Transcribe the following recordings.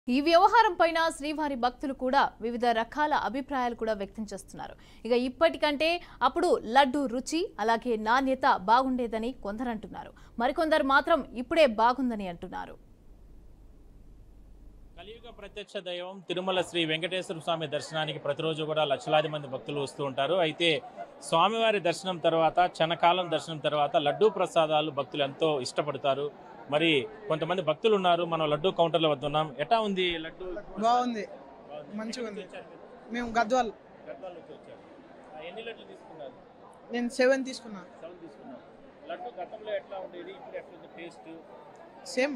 ఈ వ్యవహారం పైన శ్రీవారి భక్తులు కూడా వివిధ రకాల అభిప్రాయాలు కూడా వ్యక్తం చేస్తున్నారు ఇక ఇప్పటికంటే అప్పుడు లడ్డు రుచి అలాగే నాణ్యత బాగుండేదని కొందరు అంటున్నారు మరికొందరు మాత్రం ఇప్పుడే బాగుందని అంటున్నారు కలియుగ ప్రత్యక్ష దైవం తిరుమల శ్రీ వెంకటేశ్వర స్వామి దర్శనానికి ప్రతిరోజు కూడా లక్షలాది మంది భక్తులు వస్తూ ఉంటారు అయితే స్వామివారి దర్శనం తర్వాత క్షణకాలం దర్శనం తర్వాత లడ్డూ ప్రసాదాలు భక్తులు ఎంతో ఇష్టపడతారు మరి కొంతమంది భక్తులు ఉన్నారు మనం లడ్డూ కౌంటర్లో వద్ద ఉన్నాం ఎటా ఉంది లడ్డు బాగుంది మంచిగా ఉంది. మేము గద్వాల్ గద్వాల నుంచి వచ్చారు ఆ, ఎన్ని లడ్లు తీసుకున్నారు నేను సెవెన్ తీసుకున్నా సెవెన్ తీసుకున్నారు లడ్డు గతంలో ఎట్లా ఉండేది ఇప్పుడు ఎట్లా ఉంది టేస్ట్ సేమ్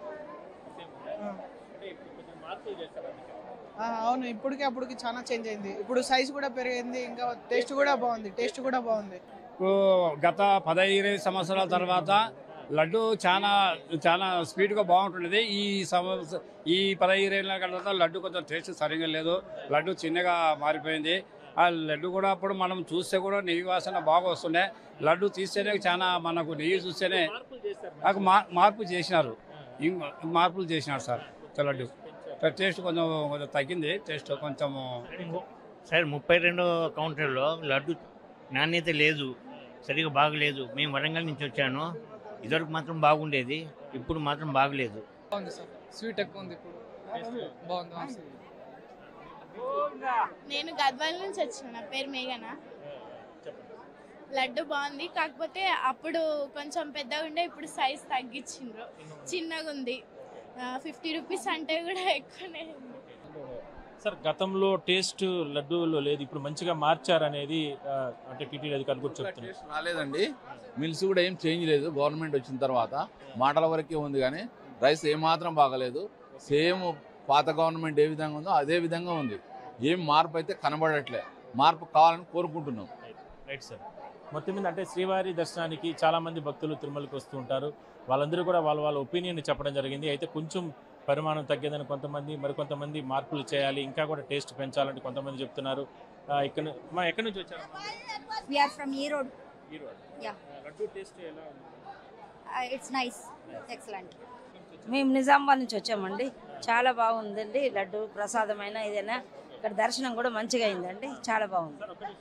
అంటే ఇప్పుడు కొంచెం మార్పులు చేస్తారు అందుకే. అవును ఇప్పటికి అప్పటికి చాలా చేంజ్ అయింది ఇప్పుడు సైజ్ కూడా పెరిగింది ఇంకా టేస్ట్ కూడా బాగుంది టేస్ట్ కూడా బాగుంది ఇప్పుడు గత పదహైదు సంవత్సరాల తర్వాత లడ్డు చాలా చాలా స్పీడ్గా బాగుంటున్నది ఈ సంవత్సరం ఈ పదహైదు ఏళ్ళ తర్వాత లడ్డు కొంచెం టేస్ట్ సరిగా లేదు లడ్డు చిన్నగా మారిపోయింది ఆ లడ్డు కూడా అప్పుడు మనం చూస్తే కూడా నెయ్యి వాసన బాగా వస్తుండే లడ్డు తీస్తేనే చాలా మనకు నెయ్యి చూస్తేనే మార్పులు చేస్తారు నాకు మా- మార్పు చేసినారు ఇంక మార్పులు చేసినారు సార్ లడ్డు టేస్ట్ కొంచెం కొంచెం తగ్గింది టేస్ట్ కొంచెము సార్ ముప్పై రెండో కౌంటర్లో లడ్డు నాణ్యత లేదు సరిగా బాగలేదు మేము వరంగల్ నుంచి వచ్చాను ఇదివరకు మాత్రం బాగుండేది ఇప్పుడు మాత్రం బాగలేదు బాగుంది సార్ స్వీట్ ఎక్కువ ఉంది ఇప్పుడు బాగుంది ఆ సార్. నేను గద్వాల నుంచి వచ్చిన నా పేరు మేఘన లడ్డు బాగుంది కాకపోతే అప్పుడు కొంచెం పెద్దగా ఉండే ఇప్పుడు సైజ్ తగ్గించిండ్రు చిన్నగా ఉంది ఫిఫ్టీ రూపీస్ అంటే కూడా ఎక్కువనే ఉంది సార్ గతంలో టేస్ట్ లడ్డూలో లేదు ఇప్పుడు మంచిగా మార్చారనేది ఆ, అంటే టీటీడీ అధికారులు కూడా చెప్తున్నారు టేస్ట్ రాలేదండి మిల్స్ కూడా ఏం చేంజ్ లేదు గవర్నమెంట్ వచ్చిన తర్వాత మాటల వరకే ఉంది కానీ రైస్ ఏమాత్రం బాగలేదు సేమ్ పాత గవర్నమెంట్ ఏ విధంగా ఉందో అదే విధంగా ఉంది ఏం మార్పు అయితే కనబడట్లే మార్పు కావాలని కోరుకుంటున్నాం రైట్ సార్ మొత్తం మీద అంటే శ్రీవారి దర్శనానికి చాలా మంది భక్తులు తిరుమలకి వస్తూ ఉంటారు వాళ్ళందరూ కూడా వాళ్ళ వాళ్ళ ఒపీనియన్ చెప్పడం జరిగింది అయితే కొంచెం పరిమాణం తగ్గేదని కొంతమంది మరికొంతమంది మార్పులు చేయాలి ఇంకా కూడా టేస్ట్ పెంచాలని కొంతమంది చెప్తున్నారు ఆ, ఇక్కడ మా ఎక్కడి నుంచి వచ్చారు We are from Erode. ఈరోజు Yeah. లడ్డు టేస్ట్ ఎలా ఉంది Uh, it's nice. Excellent. మేము నిజామాబాద్ నుంచి వచ్చామండి చాలా బాగుందండి లడ్డు ప్రసాదమైన ఏదైనా ఇక్కడ దర్శనం కూడా మంచిగా అయిందండి చాలా బాగుంది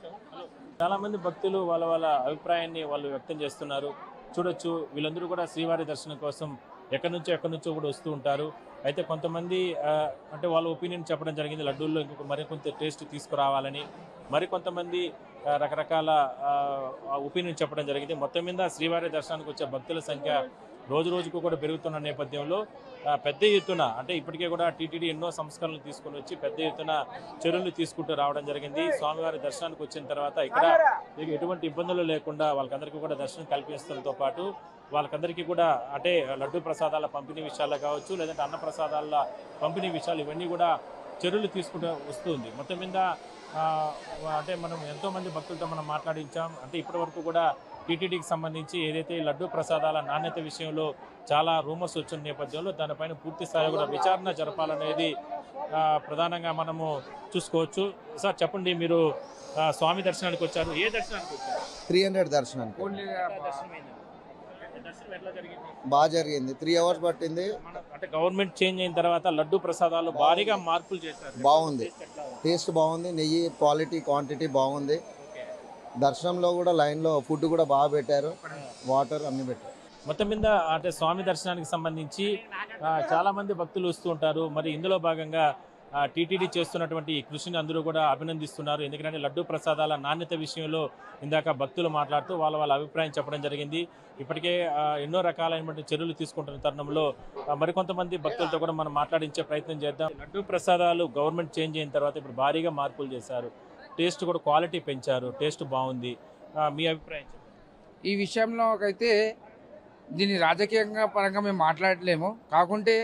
చాలా మంది భక్తులు వాళ్ళ వాళ్ళ అభిప్రాయాన్ని వాళ్ళు వ్యక్తం చేస్తున్నారు చూడొచ్చు వీళ్ళందరూ కూడా శ్రీవారి దర్శనం కోసం ఎక్కడి నుంచో ఎక్కడి నుంచో కూడా వస్తూ ఉంటారు అయితే కొంతమంది ఆ, అంటే వాళ్ళ ఒపీనియన్ చెప్పడం జరిగింది లడ్డూల్లో ఇంకొక మరికొంత టేస్ట్ తీసుకురావాలని మరికొంతమంది ఆ, రకరకాల ఒపీనియన్ చెప్పడం జరిగింది మొత్తం మీద శ్రీవారి దర్శనానికి వచ్చే భక్తుల సంఖ్య రోజు రోజుకు కూడా పెరుగుతున్న నేపథ్యంలో ఆ, పెద్ద ఎత్తున అంటే ఇప్పటికే కూడా టీటీడీ ఎన్నో సంస్కరణలు తీసుకొని వచ్చి పెద్ద ఎత్తున చర్యలు తీసుకుంటూ రావడం జరిగింది స్వామివారి దర్శనానికి వచ్చిన తర్వాత ఇక్కడ మీకు ఎటువంటి ఇబ్బందులు లేకుండా వాళ్ళకందరికీ కూడా దర్శనం కల్పిస్తుండటంతో పాటు వాళ్ళకందరికీ కూడా అంటే లడ్డు ప్రసాదాల పంపిణీ విషయాల్లో కావచ్చు లేదంటే అన్న ప్రసాదాల పంపిణీ విషయాలు ఇవన్నీ కూడా చర్యలు తీసుకుంటూ వస్తుంది మొత్తం మీద ఆ, అంటే మనం ఎంతో మంది భక్తులతో మనం మాట్లాడించాం అంటే ఇప్పటి వరకు కూడా టీటీడీకి సంబంధించి ఏదైతే ఈ లడ్డు ప్రసాదాల నాణ్యత విషయంలో చాలా రూమర్స్ వచ్చిన నేపథ్యంలో దానిపైన పూర్తి స్థాయిలో కూడా విచారణ జరపాలనేది ఆ, ప్రధానంగా మనము చూసుకోవచ్చు సార్ చెప్పండి మీరు ఆ, స్వామి దర్శనానికి వచ్చారు ఏ దర్శనానికి వచ్చారు త్రీ హండ్రెడ్ దర్శనానికి దర్శనం అయింది. దర్శనం ఎట్లా జరిగింది బాగా జరిగింది త్రీ అవర్స్ పట్టింది మన అంటే గవర్నమెంట్ చేంజ్ అయిన తర్వాత లడ్డు ప్రసాదాలు భారీగా మార్పులు చేశారు బాగుంది. టేస్ట్ ఎట్లా ఉంది? టేస్ట్ బాగుంది నెయ్యి క్వాలిటీ క్వాంటిటీ బాగుంది ఓకే. దర్శనంలో కూడా లైన్లో ఫుడ్ కూడా బాగా పెట్టారు వాటర్ అన్ని పెట్టారు మొత్తం మీద అంటే స్వామి దర్శనానికి సంబంధించి ఆ, చాలా మంది భక్తులు వస్తూ ఉంటారు మరి ఇందులో భాగంగా టీటీడీ చేస్తున్నటువంటి ఈ కృషిని అందరూ కూడా అభినందిస్తున్నారు ఎందుకంటే లడ్డు ప్రసాదాల నాణ్యత విషయంలో ఇందాక భక్తులు మాట్లాడుతూ వాళ్ళ వాళ్ళ అభిప్రాయం చెప్పడం జరిగింది ఇప్పటికే ఆ, ఎన్నో రకాలైనటువంటి చర్యలు తీసుకుంటున్న తరుణంలో ఆ, మరికొంతమంది భక్తులతో కూడా మనం మాట్లాడించే ప్రయత్నం చేద్దాం లడ్డు ప్రసాదాలు గవర్నమెంట్ చేంజ్ అయిన తర్వాత ఇప్పుడు భారీగా మార్పులు చేశారు టేస్ట్ కూడా క్వాలిటీ పెంచారు టేస్ట్ బాగుంది ఆ, మీ అభిప్రాయం చెప్పండి. ఈ విషయంలో అయితే దీన్ని రాజకీయంగా పరంగా మేము మాట్లాడలేము కాకుంటే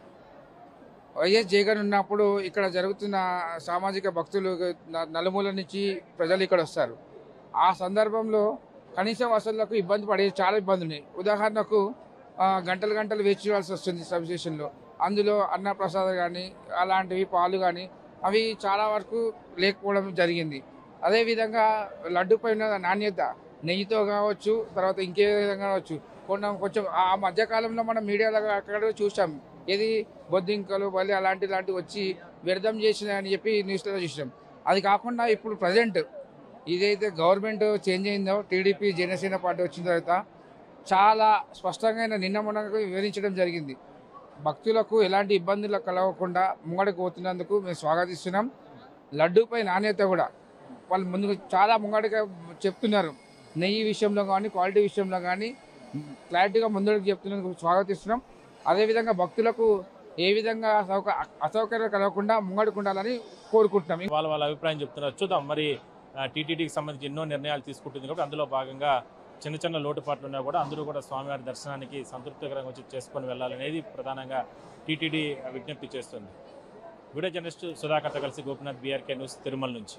వైఎస్ జగన్ ఉన్నప్పుడు ఇక్కడ జరుగుతున్న సామాజిక భక్తులు న- నలుమూల నుంచి ప్రజలు ఇక్కడ వస్తారు ఆ సందర్భంలో కనీస వసతులకు ఇబ్బంది పడే చాలా ఇబ్బందులు ఉన్నాయి ఉదాహరణకు ఆ, గంటలు గంటలు వేచి చేయాల్సి వస్తుంది సబ్ స్టేషన్లో అందులో అన్న ప్రసాదం కానీ అలాంటివి పాలు కానీ అవి చాలా వరకు లేకపోవడం జరిగింది అదేవిధంగా లడ్డు పైన నాణ్యత నెయ్యితో కావచ్చు తర్వాత ఇంకే విధంగా కావచ్చు కొంచెం కొంచెం ఆ మధ్యకాలంలో మనం మీడియాలో అక్కడ చూసాం ఏది బొద్దింకలు బలి అలాంటి లాంటివి వచ్చి వ్యర్థం చేసినాయని చెప్పి న్యూస్లో చూసినాం అది కాకుండా ఇప్పుడు ప్రజెంట్ ఇదైతే గవర్నమెంట్ చేంజ్ అయిందో టీడీపీ జనసేన పార్టీ వచ్చిన తర్వాత చాలా స్పష్టంగా నిన్న మొన్న వివరించడం జరిగింది భక్తులకు ఎలాంటి ఇబ్బందులు కలగకుండా ముంగడికి పోతున్నందుకు మేము స్వాగతిస్తున్నాం లడ్డూపై నాణ్యత కూడా వాళ్ళు ముందు చాలా ముంగడిగా చెప్తున్నారు నెయ్యి విషయంలో కానీ క్వాలిటీ విషయంలో కానీ క్లారిటీగా ముందడుగు చెప్తున్నందుకు స్వాగతిస్తున్నాం అదేవిధంగా భక్తులకు ఏ విధంగా సౌక అసౌకర్యం కలగకుండా ముంగడికి ఉండాలని కోరుకుంటున్నాం వాళ్ళ వాళ్ళ అభిప్రాయం చెప్తున్నారు చూద్దాం మరి టీటీడీకి సంబంధించి ఎన్నో నిర్ణయాలు తీసుకుంటుంది కాబట్టి అందులో భాగంగా చిన్న చిన్న లోటుపాట్లు ఉన్నా కూడా అందరూ కూడా స్వామివారి దర్శనానికి సంతృప్తికరంగా వచ్చి చేసుకొని వెళ్ళాలనేది ప్రధానంగా టీటీడీ విజ్ఞప్తి చేస్తుంది వీడియో జర్నలిస్ట్ సుధాకర్తో కలిసి గోపినాథ్ బీఆర్కే న్యూస్ తిరుమల నుంచి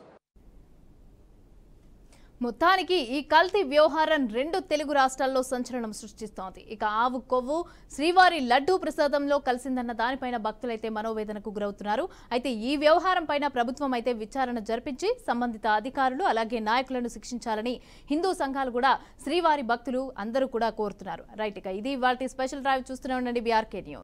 మొత్తానికి ఈ కల్తీ వ్యవహారం రెండు తెలుగు రాష్ట్రాల్లో సంచలనం సృష్టిస్తోంది ఇక ఆవు కొవ్వు శ్రీవారి లడ్డూ ప్రసాదంలో కలిసిందన్న దానిపైన భక్తులైతే మనోవేదనకు గురవుతున్నారు అయితే ఈ వ్యవహారం పైన ప్రభుత్వం అయితే విచారణ జరిపించి సంబంధిత అధికారులు అలాగే నాయకులను శిక్షించాలని హిందూ సంఘాలు కూడా శ్రీవారి భక్తులు అందరూ కూడా కోరుతున్నారు రైట్ ఇక ఇది వాటి స్పెషల్ డ్రైవ్ చూస్తూనే ఉండండి బీఆర్కే న్యూస్